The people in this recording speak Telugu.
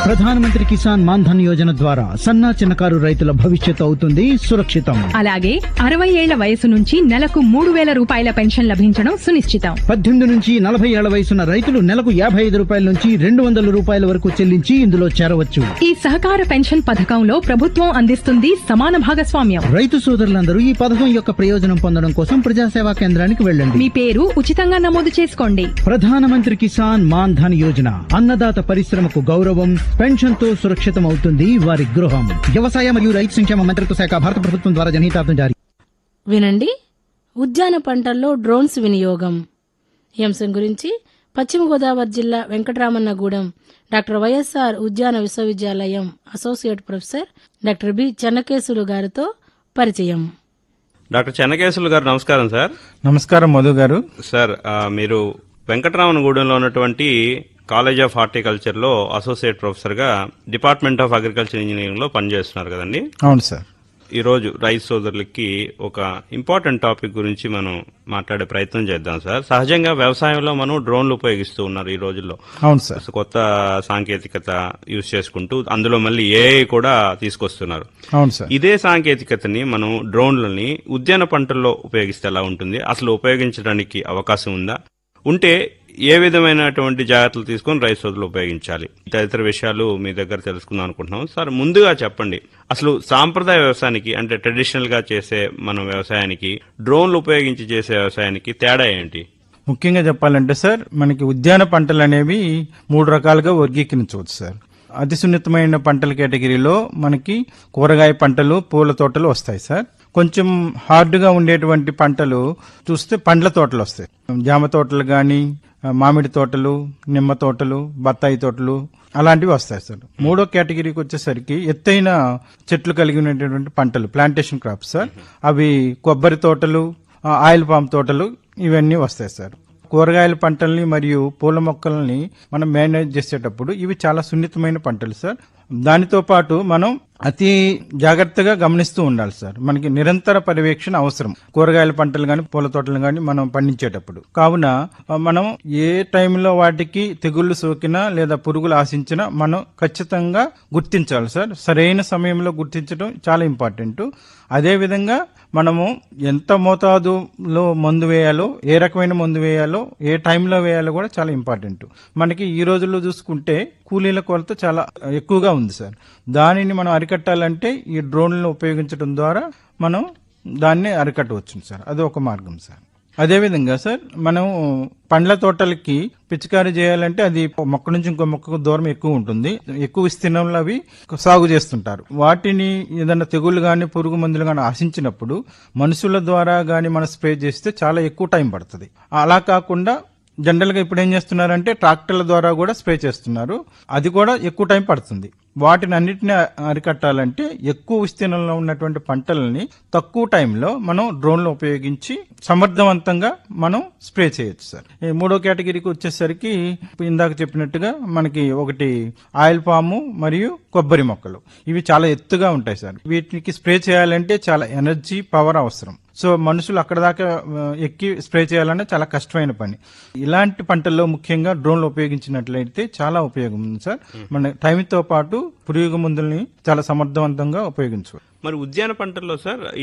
ప్రధానమంత్రి కిసాన్ మాన్ధన్ యోజన ద్వారా సన్నా చిన్నకారు రైతుల భవిష్యత్తు అవుతుంది సురక్షితం అలాగే అరవై ఏళ్ల వయసు నుంచి నెలకు మూడు వేల రూపాయల పెన్షన్ లభించడం సునిశ్చితం పద్దెనిమిది నుంచి నలభై ఏళ్ల వయసున్న రైతులు నెలకు యాభై ఐదు రూపాయల నుంచి రెండు వందల రూపాయల వరకు చెల్లించి ఇందులో చేరవచ్చు ఈ సహకార పెన్షన్ పథకంలో ప్రభుత్వం అందిస్తుంది సమాన భాగస్వామ్యం రైతు సోదరులందరూ ఈ పథకం యొక్క ప్రయోజనం పొందడం కోసం ప్రజాసేవా కేంద్రానికి వెళ్ళండి మీ పేరు ఉచితంగా నమోదు చేసుకోండి ప్రధానమంత్రి కిసాన్ మాన్ ధన్ యోజన అన్నదాత పరిశ్రమకు గౌరవం పెన్షన్ తో సురక్షితం అవుతుంది వారి గృహం వ్యవసాయ మరియు రైతు సంక్షేమ మంత్రిత్వ శాఖ భారత ప్రభుత్వం ద్వారా జనహితార్థం జారీ వినండి ఉద్యాన పంటల్లో డ్రోన్స్ వినియోగం ఈ అంశం గురించి పశ్చిమ గోదావరి జిల్లా వెంకటరామన్నగూడెం డాక్టర్ వైఎస్ఆర్ ఉద్యాన విశ్వవిద్యాలయం associate professor doctor B Chennakesulu గారితో పరిచయం డాక్టర్ చెన్నకేశులు గారు నమస్కారం సార్ నమస్కారం మధు గారు సార్ ఆ, మీరు వెంకటరామనగూడెంలో ఉన్నటువంటి కాలేజ్ ఆఫ్ హార్టికల్చర్ లో అసోసియేట్ ప్రొఫెసర్ గా డిపార్ట్మెంట్ ఆఫ్ అగ్రికల్చర్ ఇంజనీరింగ్ లో పనిచేస్తున్నారు కదండి అవును సార్ ఈ రోజు రైతు సోదరులకి ఒక ఇంపార్టెంట్ టాపిక్ గురించి మనం మాట్లాడే ప్రయత్నం చేద్దాం సార్ సహజంగా వ్యవసాయంలో మనం డ్రోన్లు ఉపయోగిస్తూ ఉన్నారు ఈ రోజుల్లో అవును సార్ కొత్త సాంకేతికత యూజ్ చేసుకుంటూ అందులో మళ్ళీ ఏఐ కూడా తీసుకొస్తున్నారు అవును సార్ ఇదే సాంకేతికతని మనం డ్రోన్లని ఉద్యాన పంటల్లో ఉపయోగిస్తే ఎలా ఉంటుంది అసలు ఉపయోగించడానికి అవకాశం ఉందా ఉంటే ఏ విధమైనటువంటి జాగ్రత్తలు తీసుకొని రైతు సోదరులు ఉపయోగించాలి తదితర విషయాలు మీ దగ్గర తెలుసుకుందాం అనుకుంటున్నాం సార్ ముందుగా చెప్పండి అసలు సాంప్రదాయ వ్యవసాయానికి అంటే ట్రెడిషనల్ గా చేసే మన వ్యవసాయానికి డ్రోన్లు ఉపయోగించి చేసే వ్యవసాయానికి తేడా ఏంటి ముఖ్యంగా చెప్పాలంటే సార్ మనకి ఉద్యాన పంటలు అనేవి మూడు రకాలుగా వర్గీకరించవచ్చు సార్ అతి సున్నితమైన పంటల కేటగిరీలో మనకి కూరగాయ పంటలు పూల తోటలు వస్తాయి సార్ కొంచెం హార్డ్గా ఉండేటువంటి పంటలు చూస్తే పండ్ల తోటలు వస్తాయి జామ తోటలు కానీ మామిడి తోటలు నిమ్మ తోటలు బత్తాయి తోటలు అలాంటివి వస్తాయి సార్ మూడో కేటగిరీకి వచ్చేసరికి ఎత్తైన చెట్లు కలిగి ఉన్నటువంటి పంటలు ప్లాంటేషన్ క్రాప్స్ సార్ అవి కొబ్బరి తోటలు ఆ, ఆయిల్ పామ్ తోటలు ఇవన్నీ వస్తాయి సార్ కూరగాయల పంటల్ని మరియు పూల మొక్కల్ని మనం మేనేజ్ చేసేటప్పుడు ఇవి చాలా సున్నితమైన పంటలు సార్ దానితో పాటు మనం అతి జాగ్రత్తగా గమనిస్తూ ఉండాలి సార్ మనకి నిరంతర పర్యవేక్షణ అవసరం కూరగాయల పంటలు కానీ పూల తోటలు కానీ మనం పండించేటప్పుడు కావున ఆ, మనం ఏ టైంలో వాటికి తెగుళ్లు సోకినా లేదా పురుగులు ఆశించినా మనం ఖచ్చితంగా గుర్తించాలి సార్ సరైన సమయంలో గుర్తించడం చాలా ఇంపార్టెంట్ అదేవిధంగా మనము ఎంత మోతాదులో మందు వేయాలో ఏ రకమైన మందు వేయాలో ఏ టైంలో వేయాలో కూడా చాలా ఇంపార్టెంట్ మనకి ఈ రోజుల్లో చూసుకుంటే కూలీల కొరత చాలా ఎక్కువగా ఉంది సార్ దానిని మనం అరికట్టాలంటే ఈ డ్రోన్లను ఉపయోగించడం ద్వారా మనం దాన్ని అరికట్టవచ్చు సార్ అది ఒక మార్గం సార్ అదేవిధంగా సార్ మనం పండ్ల తోటలకి పిచికారీ చేయాలంటే అది ఒక మొక్క నుంచి ఇంకో మొక్కకు దూరం ఎక్కువ ఉంటుంది ఎక్కువ విస్తీర్ణంలో అవి సాగు చేస్తుంటారు వాటిని ఏదైనా తెగుళ్ళు కానీ పురుగు మందులు కానీ ఆశించినప్పుడు మనుషుల ద్వారా కానీ మనం స్ప్రే చేస్తే చాలా ఎక్కువ టైం పడుతుంది అలా కాకుండా జనరల్ గా ఇప్పుడు ఏం చేస్తున్నారంటే ట్రాక్టర్ల ద్వారా కూడా స్ప్రే చేస్తున్నారు అది కూడా ఎక్కువ టైం పడుతుంది వాటిని అన్నిటిని అరికట్టాలంటే ఎక్కువ విస్తీర్ణంలో ఉన్నటువంటి పంటలని తక్కువ టైంలో మనం డ్రోన్లు ఉపయోగించి సమర్థవంతంగా మనం స్ప్రే చేయొచ్చు సార్ ఈ మూడో కేటగిరీకి వచ్చేసరికి ఇప్పుడు ఇందాక చెప్పినట్టుగా మనకి ఒకటి ఆయిల్ పాము మరియు కొబ్బరి మొక్కలు ఇవి చాలా ఎత్తుగా ఉంటాయి సార్ వీటికి స్ప్రే చేయాలంటే చాలా ఎనర్జీ పవర్ అవసరం సో మనుషులు అక్కడ దాకా ఆ, ఎక్కి స్ప్రే చేయాలంటే చాలా కష్టమైన పని ఇలాంటి పంటల్లో ముఖ్యంగా డ్రోన్లు ఉపయోగించినట్లయితే చాలా ఉపయోగం ఉంది సార్ మన టైంతో పాటు పురుగు మందుల్ని చాలా సమర్థవంతంగా ఉపయోగించవచ్చు మరి ఉద్యాన పంటల్లో సార్